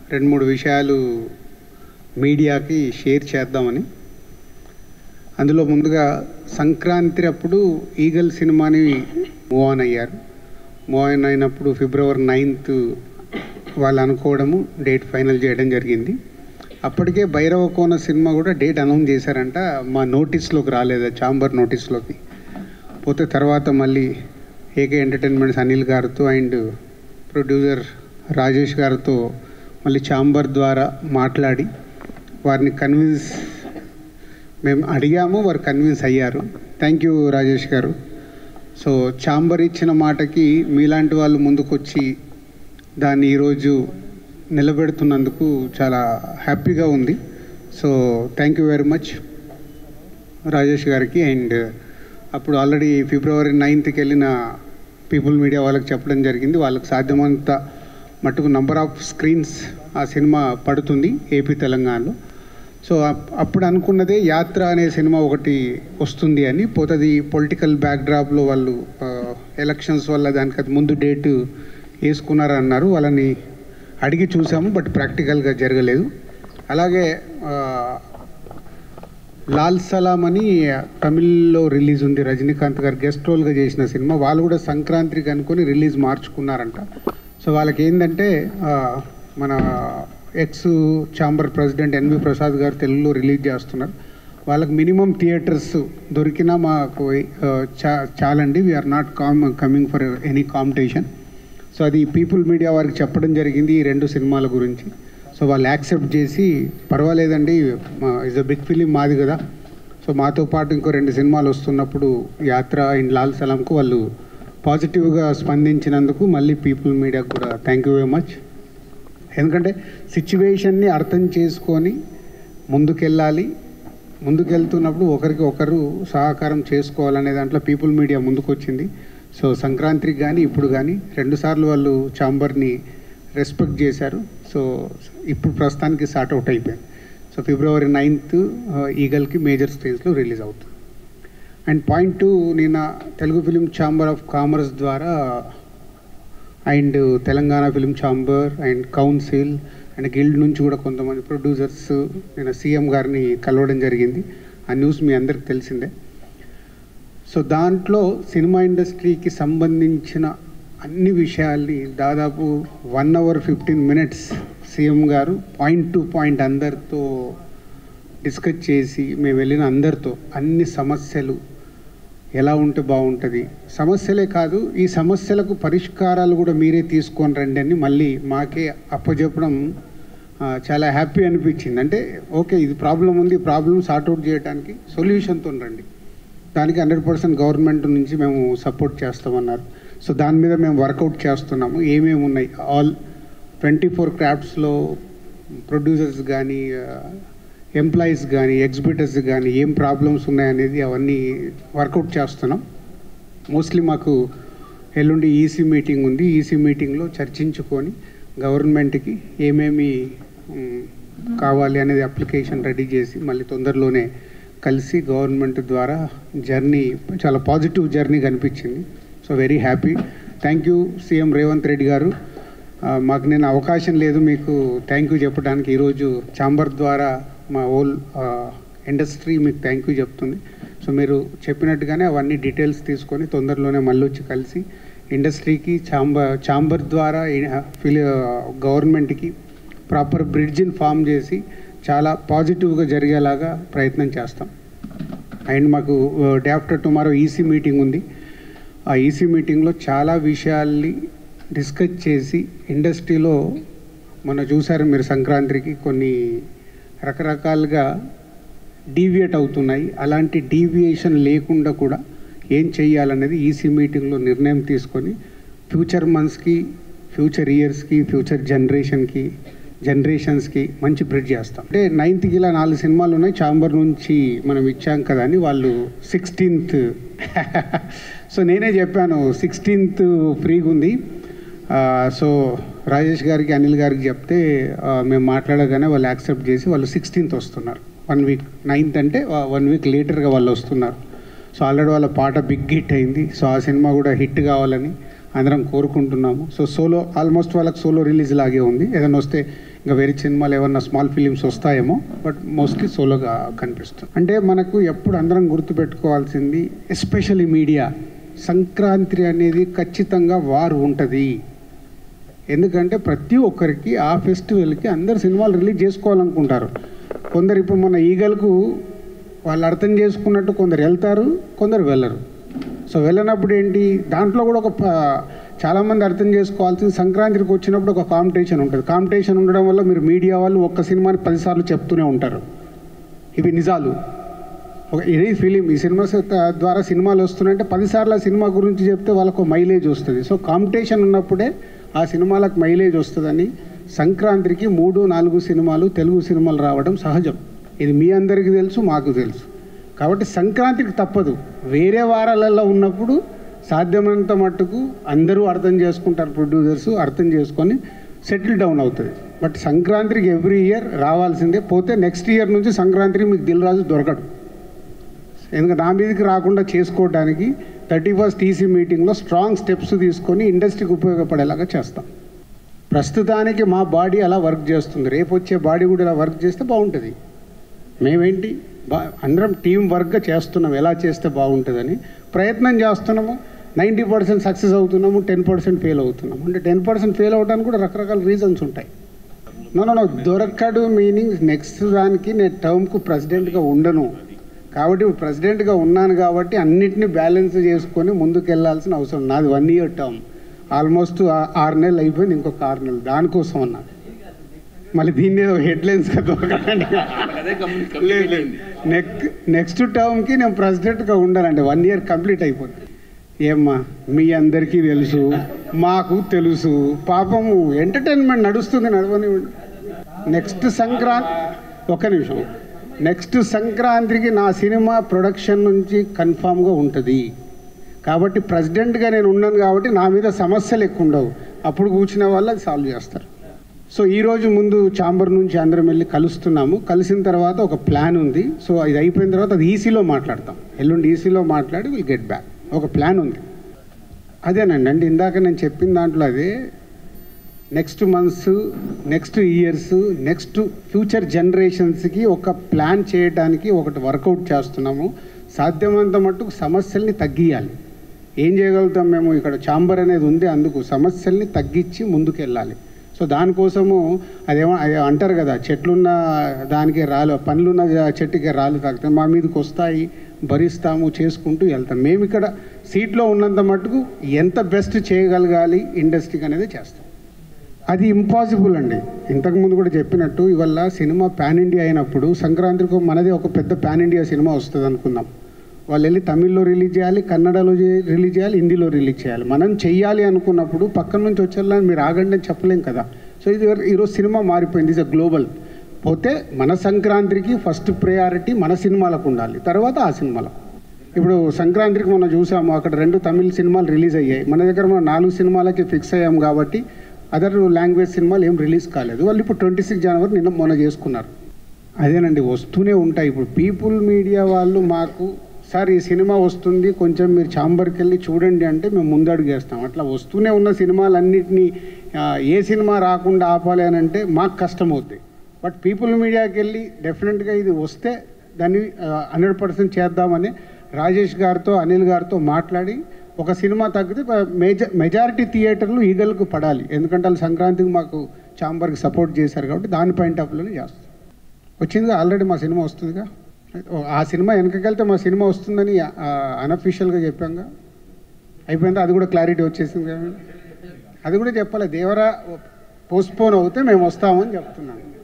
రెండు మూడు విషయాలు మీడియాకి షేర్ చేద్దామని అందులో ముందుగా సంక్రాంతి అప్పుడు ఈగల్ సినిమాని మూవ్ ఆన్ అయ్యారు మూవ్ ఆన్ అయినప్పుడు ఫిబ్రవరి నైన్త్ వాళ్ళు అనుకోవడము డేట్ ఫైనల్ చేయడం జరిగింది అప్పటికే భైరవ కోన సినిమా కూడా డేట్ అనౌన్స్ చేశారంట మా నోటీస్లోకి రాలేదు చాంబర్ నోటీస్లోకి పోతే తర్వాత మళ్ళీ ఏకే ఎంటర్టైన్మెంట్స్ అనిల్ గారితో అండ్ ప్రొడ్యూసర్ రాజేష్ గారితో మళ్ళీ చాంబర్ ద్వారా మాట్లాడి వారిని కన్విన్స్ మేము అడిగాము వారు కన్విన్స్ అయ్యారు థ్యాంక్ యూ రాజేష్ గారు సో చాంబర్ ఇచ్చిన మాటకి మీలాంటి వాళ్ళు ముందుకొచ్చి దాన్ని ఈరోజు నిలబెడుతున్నందుకు చాలా హ్యాపీగా ఉంది so thank you very much Rajesh గారికి అండ్ అప్పుడు ఆల్రెడీ ఫిబ్రవరి నైన్త్కి వెళ్ళిన పీపుల్ మీడియా వాళ్ళకి చెప్పడం జరిగింది వాళ్ళకి సాధ్యమంత మటుకు నంబర్ ఆఫ్ స్క్రీన్స్ ఆ సినిమా పడుతుంది ఏపీ తెలంగాణలో సో అప్- అప్పుడు అనుకున్నదే యాత్ర అనే సినిమా ఒకటి వస్తుంది అని పోతుంది పొలిటికల్ బ్యాక్డ్రాప్లో వాళ్ళు ఎలక్షన్స్ వల్ల దానికి అది ముందు డేటు వేసుకున్నారు అన్నారు వాళ్ళని అడిగి చూసాము బట్ ప్రాక్టికల్గా జరగలేదు అలాగే ఆ, లాల్ సలాం అని తమిళ్లో రిలీజ్ ఉంది రజనీకాంత్ గారు గెస్ట్ రోల్గా చేసిన సినిమా వాళ్ళు కూడా సంక్రాంతికి అనుకొని రిలీజ్ మార్చుకున్నారంట సో వాళ్ళకి ఏంటంటే ఆ, మన ex chamber president NV Prasad garu తెలుగులో రిలీజ్ చేస్తున్నారు వాళ్ళకి మినిమం థియేటర్స్ దొరికినా మాకు ఆ, చా చాలండి we are not come coming for any competition so అది పీపుల్ మీడియా వారికి చెప్పడం జరిగింది ఈ రెండు సినిమాల గురించి సో వాళ్ళు యాక్సెప్ట్ చేసి పర్వాలేదండి ఇస్ అ బిగ్ ఫిలిం మాది కదా సో మాతో పాటు ఇంకో రెండు సినిమాలు వస్తున్నప్పుడు యాత్ర అండ్ లాల్ సలాంకు వాళ్ళు పాజిటివ్గా స్పందించినందుకు మళ్ళీ పీపుల్ మీడియాకు కూడా థ్యాంక్ యూ వెరీ మచ్ ఎందుకంటే సిచ్యువేషన్ని అర్థం చేసుకొని ముందుకెళ్ళాలి ముందుకెళ్తున్నప్పుడు ఒకరికి ఒకరు సహకారం చేసుకోవాలనే దాంట్లో పీపుల్ మీడియా ముందుకొచ్చింది సో సంక్రాంతికి కానీ ఇప్పుడు కానీ రెండుసార్లు వాళ్ళు చాంబర్ని రెస్పెక్ట్ చేశారు సో ఇప్పుడు ప్రస్తుతానికి స్టార్ట్ అవుట్ అయిపోయింది సో ఫిబ్రవరి నైన్త్ ఈగల్కి మేజర్ స్క్రీన్స్లో రిలీజ్ అవుతుంది అండ్ పాయింట్ టూ నిన్న Telugu film chamber of commerce ద్వారా and Telangana film chamber and council and guild నుంచి కూడా కొంతమంది ప్రొడ్యూసర్స్ నేను సీఎం గారిని కలవడం జరిగింది ఆ న్యూస్ మీ అందరికి తెలిసిందే సో దాంట్లో సినిమా ఇండస్ట్రీకి సంబంధించిన అన్ని విషయాల్ని దాదాపు one hour fifteen minutes CM garu point to point అందరితో డిస్కస్ చేసి మేము వెళ్ళిన అందరితో అన్ని సమస్యలు ఎలా ఉంటే బాగుంటుంది సమస్యలే కాదు ఈ సమస్యలకు పరిష్కారాలు కూడా మీరే తీసుకొని రండి అని మళ్ళీ మాకే అప్పచెప్పడం ఆ, చాలా హ్యాపీ అనిపించింది అంటే ఓకే ఇది ప్రాబ్లం ఉంది ప్రాబ్లం సార్ట్అవుట్ చేయడానికి సొల్యూషన్తో రండి దానికి హండ్రెడ్ పర్సెంట్ గవర్నమెంట్ నుంచి మేము సపోర్ట్ చేస్తామన్నారు సో దాని మీద మేము వర్కౌట్ చేస్తున్నాము ఏమేమి ఉన్నాయి ఆల్ ట్వంటీ ఫోర్ క్రాఫ్ట్స్లో ప్రొడ్యూసర్స్ కానీ ఎంప్లాయీస్ కానీ ఎగ్జిబిటర్స్ కానీ ఏం ప్రాబ్లమ్స్ ఉన్నాయనేది అవన్నీ వర్కౌట్ చేస్తున్నాం మోస్ట్లీ మాకు ఎల్లుండి ఈసీ మీటింగ్ ఉంది ఈసీ మీటింగ్లో చర్చించుకొని గవర్నమెంట్కి ఏమేమి మ్, కావాలి అనేది అప్లికేషన్ రెడీ చేసి మళ్ళీ తొందరలోనే కలిసి గవర్నమెంట్ ద్వారా జర్నీ చాలా పాజిటివ్ జర్నీ కనిపించింది so very happy thank you CM Revanth Reddy garu ఆ, మాకు నేను అవకాశం లేదు మీకు థ్యాంక్ యూ చెప్పడానికి ఈరోజు ఛాంబర్ ద్వారా మా హోల్ ఇండస్ట్రీ మీకు థ్యాంక్ యూ చెప్తుంది సో మీరు చెప్పినట్టుగానే అవన్నీ డీటెయిల్స్ తీసుకొని తొందరలోనే మళ్ళీ వచ్చి కలిసి ఇండస్ట్రీకి ఛాంబర్ ఛాంబర్ ద్వారా ఫిలి గవర్నమెంట్కి ప్రాపర్ బ్రిడ్జిని ఫామ్ చేసి చాలా పాజిటివ్గా జరిగేలాగా ప్రయత్నం చేస్తాం అండ్ మాకు day after tomorrow EC meeting ఉంది ఆ ఈసీ మీటింగ్లో చాలా విషయాల్ని డిస్కస్ చేసి ఇండస్ట్రీలో మొన్న చూసారు మీరు సంక్రాంతికి కొన్ని రకరకాలుగా డీవియేట్ అవుతున్నాయి అలాంటి డీవియేషన్ లేకుండా కూడా ఏం చేయాలనేది ఈసీ మీటింగ్లో నిర్ణయం తీసుకొని ఫ్యూచర్ మంత్స్కి ఫ్యూచర్ ఇయర్స్కి ఫ్యూచర్ జనరేషన్కి జనరేషన్స్కి మంచి బ్రిడ్జ్ చేస్తాం అంటే నైన్త్కి ఇలా నాలుగు సినిమాలు ఉన్నాయి చాంబర్ నుంచి మనం ఇచ్చాం కదా అని వాళ్ళు సిక్స్టీన్త్ సో నేనే చెప్పాను సిక్స్టీన్త్ ఫ్రీగా ఉంది ఆ, సో రాజేష్ గారికి అనిల్ గారికి చెప్తే ఆ, మేము మాట్లాడగానే వాళ్ళు యాక్సెప్ట్ చేసి వాళ్ళు సిక్స్టీన్త్ వస్తున్నారు వన్ వీక్ నైన్త్ అంటే వన్ వీక్ లేటర్గా వాళ్ళు వస్తున్నారు సో ఆల్రెడీ వాళ్ళ పాట బిగ్ హిట్ అయింది సో ఆ సినిమా కూడా హిట్ కావాలని అందరం కోరుకుంటున్నాము సో సోలో ఆల్మోస్ట్ వాళ్ళకి సోలో రిలీజ్ లాగే ఉంది ఏదైనా వస్తే ఇంకా వేరే సినిమాలు ఏమన్నా స్మాల్ ఫిలిమ్స్ వస్తాయేమో బట్ మోస్ట్లీ సోలోగా కనిపిస్తుంది అంటే మనకు ఎప్పుడు అందరం గుర్తుపెట్టుకోవాల్సింది ఎస్పెషల్లీ మీడియా సంక్రాంతి అనేది ఖచ్చితంగా వారు ఉంటుంది ఎందుకంటే ప్రతి ఒక్కరికి ఆ ఫెస్టివల్కి అందరు సినిమాలు రిలీజ్ చేసుకోవాలనుకుంటారు కొందరు ఇప్పుడు మన ఈగలకు వాళ్ళు అర్థం చేసుకున్నట్టు కొందరు వెళ్తారు కొందరు వెళ్ళరు సో వెళ్ళినప్పుడు ఏంటి దాంట్లో కూడా ఒక ప- చాలామంది అర్థం చేసుకోవాల్సింది సంక్రాంతికి వచ్చినప్పుడు ఒక కాంపిటీషన్ ఉంటుంది కాంపిటీషన్ ఉండడం వల్ల మీరు మీడియా వాళ్ళు ఒక్క సినిమాని పదిసార్లు చెప్తూనే ఉంటారు ఇవి నిజాలు ఒక ఇది ఫిలిం ఈ సినిమా స- ద్వారా సినిమాలు వస్తున్నాయంటే పదిసార్లు ఆ సినిమా గురించి చెప్తే వాళ్ళకు మైలేజ్ వస్తుంది సో కాంపిటీషన్ ఉన్నప్పుడే ఆ సినిమాలకు మైలేజ్ వస్తుందని సంక్రాంతికి మూడు నాలుగు సినిమాలు తెలుగు సినిమాలు రావడం సహజం ఇది మీ అందరికీ తెలుసు మాకు తెలుసు కాబట్టి సంక్రాంతికి తప్పదు వేరే వారాలలో ఉన్నప్పుడు సాధ్యమైనంత మట్టుకు అందరూ అర్థం చేసుకుంటారు ప్రొడ్యూసర్స్ అర్థం చేసుకొని సెటిల్ డౌన్ అవుతుంది బట్ సంక్రాంతికి ఎవ్రీ ఇయర్ రావాల్సిందే పోతే నెక్స్ట్ ఇయర్ నుంచి సంక్రాంతికి మీకు దిల్ రాజు దొరకడు ఎందుకంటే నా మీదకి రాకుండా చేసుకోవడానికి థర్టీ ఫస్ట్ టీసీ మీటింగ్లో స్ట్రాంగ్ స్టెప్స్ తీసుకొని ఇండస్ట్రీకి ఉపయోగపడేలాగా చేస్తాం ప్రస్తుతానికి మా బాడీ అలా వర్క్ చేస్తుంది రేపు వచ్చే బాడీ కూడా ఇలా వర్క్ చేస్తే బాగుంటుంది మేమేంటి బా అందరం టీం వర్క్గా చేస్తున్నాం ఎలా చేస్తే బాగుంటుందని ప్రయత్నం చేస్తున్నాము నైంటీ పర్సెంట్ సక్సెస్ అవుతున్నాము టెన్ పర్సెంట్ ఫెయిల్ అవుతున్నాము అంటే టెన్ పర్సెంట్ ఫెయిల్ అవడానికి కూడా రకరకాల రీజన్స్ ఉంటాయి నో నో నో దొరకడు మీనింగ్ నెక్స్ట్ దానికి నేను టర్మ్కు ప్రెసిడెంట్గా ఉండను కాబట్టి ఇప్పుడు ప్రెసిడెంట్గా ఉన్నాను కాబట్టి అన్నిటినీ బ్యాలెన్స్ చేసుకొని ముందుకు వెళ్ళాల్సిన అవసరం నాది వన్ ఇయర్ టర్మ్ ఆల్మోస్ట్ ఆరు నెలలు అయిపోయింది ఇంకొక ఆరు నెలలు దానికోసం అన్నా మళ్ళీ దీన్ని ఏదో హెడ్లైన్స్గా దొరకడానికి లేదు లేదు నెక్ నెక్స్ట్ టర్మ్కి నేను ప్రెసిడెంట్గా ఉండాలంటే వన్ ఇయర్ కంప్లీట్ అయిపోతుంది ఏమ్మా మీ అందరికీ తెలుసు మాకు తెలుసు పాపము ఎంటర్టైన్మెంట్ నడుస్తుంది నడవనివ్వండి నెక్స్ట్ సంక్రాంతి ఒక్క నిమిషం నెక్స్ట్ సంక్రాంతికి నా సినిమా ప్రొడక్షన్ నుంచి కన్ఫామ్గా ఉంటుంది కాబట్టి ప్రెసిడెంట్గా నేను ఉన్నాను కాబట్టి నా మీద సమస్యలు ఎక్కువ ఉండవు అప్పుడు కూర్చునే వాళ్ళు అది సాల్వ్ చేస్తారు సో ఈ రోజు ముందు చాంబర్ నుంచి అందరం వెళ్ళి కలుస్తున్నాము కలిసిన తర్వాత ఒక ప్లాన్ ఉంది సో ఇది అయిపోయిన తర్వాత అది ఈసీలో మాట్లాడతాం ఎల్లుండి ఈసీలో మాట్లాడి విల్ గెట్ బ్యాక్ ఒక ప్లాన్ ఉంది అదేనండి అంటే ఇందాక నేను చెప్పిన దాంట్లో అదే next months next years next future జనరేషన్స్కి ఒక ప్లాన్ చేయడానికి ఒకటి వర్కౌట్ చేస్తున్నాము సాధ్యమైనంత మట్టుకు సమస్యల్ని తగ్గియాలి ఏం చేయగలుగుతాం మేము ఇక్కడ చాంబర్ అనేది ఉంది అందుకు సమస్యల్ని తగ్గించి ముందుకు వెళ్ళాలి సో దానికోసము అదేమో అదే అంటారు కదా చెట్లున్న దానికి రాలు పనులున్న చెట్టుకి రాళ్ళు తాకుతాయి మా మీదకి వస్తాయి భరిస్తాము చేసుకుంటూ వెళ్తాం మేము ఇక్కడ సీట్లో ఉన్నంత మట్టుకు ఎంత బెస్ట్ చేయగలగాలి ఇండస్ట్రీకి అనేది చేస్తాం అది ఇంపాసిబుల్ అండి ఇంతకుముందు కూడా చెప్పినట్టు ఇవల్ల సినిమా పాన్ ఇండియా అయినప్పుడు సంక్రాంతికి మనది ఒక పెద్ద పాన్ ఇండియా సినిమా వస్తుంది అనుకుందాం వాళ్ళు వెళ్ళి తమిళ్లో రిలీజ్ చేయాలి కన్నడలో చే- రిలీజ్ చేయాలి హిందీలో రిలీజ్ చేయాలి మనం చెయ్యాలి అనుకున్నప్పుడు పక్కన నుంచి వచ్చేలా మీరు ఆగండి అని చెప్పలేం కదా సో ఇది ఈరోజు సినిమా మారిపోయింది ఇది గ్లోబల్ పోతే మన సంక్రాంతికి ఫస్ట్ ప్రయారిటీ మన సినిమాలకు ఉండాలి తర్వాత ఆ సినిమాలకు ఇప్పుడు సంక్రాంతికి మనం చూసాము అక్కడ రెండు తమిళ సినిమాలు రిలీజ్ అయ్యాయి మన దగ్గర మనం నాలుగు సినిమాలకి ఫిక్స్ అయ్యాం కాబట్టి అదర్ లాంగ్వేజ్ సినిమాలు ఏం రిలీజ్ కాలేదు వాళ్ళు ఇప్పుడు ట్వంటీ సిక్స్ జనవరి నిన్న మొన్న చేసుకున్నారు అదేనండి వస్తూనే ఉంటాయి ఇప్పుడు పీపుల్ మీడియా వాళ్ళు మాకు సార్ ఈ సినిమా వస్తుంది కొంచెం మీరు ఛాంబర్కి వెళ్ళి చూడండి అంటే మేము ముందడుగేస్తాం అట్లా వస్తూనే ఉన్న సినిమాలన్నింటినీ ఆ, ఏ సినిమా రాకుండా ఆపాలి అని అంటే మాకు కష్టం అవుద్ది బట్ పీపుల్ మీడియాకి వెళ్ళి డెఫినెట్గా ఇది వస్తే దాన్ని హండ్రెడ్ పర్సెంట్ చేద్దామని రాజేష్ గారితో అనిల్ గారితో మాట్లాడి ఒక సినిమా తగ్గితే మేజ మెజారిటీ థియేటర్లు ఈగలకు పడాలి ఎందుకంటే వాళ్ళు సంక్రాంతికి మాకు ఛాంబర్కి సపోర్ట్ చేశారు కాబట్టి దాని పాయింట్ ఆఫ్ వ్యూలోనే చేస్తాం వచ్చిందిగా ఆల్రెడీ మా సినిమా వస్తుందిగా ఓ, ఆ సినిమా వెనకకెళ్తే మా సినిమా వస్తుందని అన్అఫీషియల్గా చెప్పాంగా అయిపోయిందా అది కూడా క్లారిటీ వచ్చేసింది కదా అది కూడా చెప్పాలి దేవరా పోస్ట్పోన్ అవుతే మేము వస్తామని చెప్తున్నాను